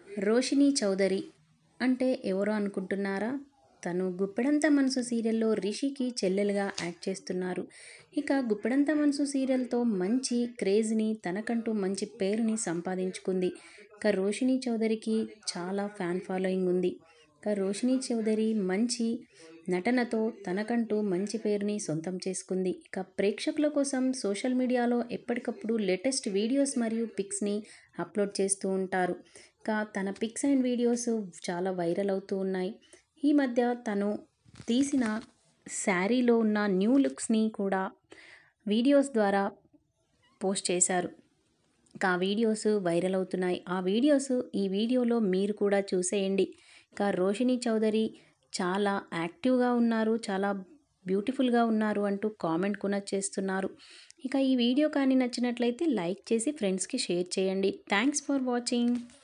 రోషిని చౌదరి అంటే ఎవరో అనుకుంటున్నారా తను గుప్పెడంత మనసు సీరియల్లో రిషికి చెల్లెలుగా యాక్ట్ చేస్తున్నారు ఇక గుప్పెడంత మనసు సీరియల్తో మంచి క్రేజ్ని తనకంటూ మంచి పేరుని సంపాదించుకుంది ఇక రోషిని చౌదరికి చాలా ఫ్యాన్ ఫాలోయింగ్ ఉంది ఇక రోషిని చౌదరి మంచి నటనతో తనకంటూ మంచి పేరుని సొంతం చేసుకుంది ఇక ప్రేక్షకుల కోసం సోషల్ మీడియాలో ఎప్పటికప్పుడు లేటెస్ట్ వీడియోస్ మరియు పిక్స్ని అప్లోడ్ చేస్తూ ఉంటారు ఇక తన పిక్స్ అండ్ వీడియోస్ చాలా వైరల్ అవుతూ ఉన్నాయి ఈ మధ్య తను తీసిన శారీలో ఉన్న న్యూ లుక్స్ని కూడా వీడియోస్ ద్వారా పోస్ట్ చేశారు ఇక ఆ వీడియోస్ వైరల్ అవుతున్నాయి ఆ వీడియోస్ ఈ వీడియోలో మీరు కూడా చూసేయండి ఇక రోషిని చౌదరి చాలా యాక్టివ్గా ఉన్నారు చాలా బ్యూటిఫుల్గా ఉన్నారు అంటూ కామెంట్ కూడా చేస్తున్నారు ఇక ఈ వీడియో కానీ నచ్చినట్లయితే లైక్ చేసి ఫ్రెండ్స్కి షేర్ చేయండి థ్యాంక్స్ ఫర్ వాచింగ్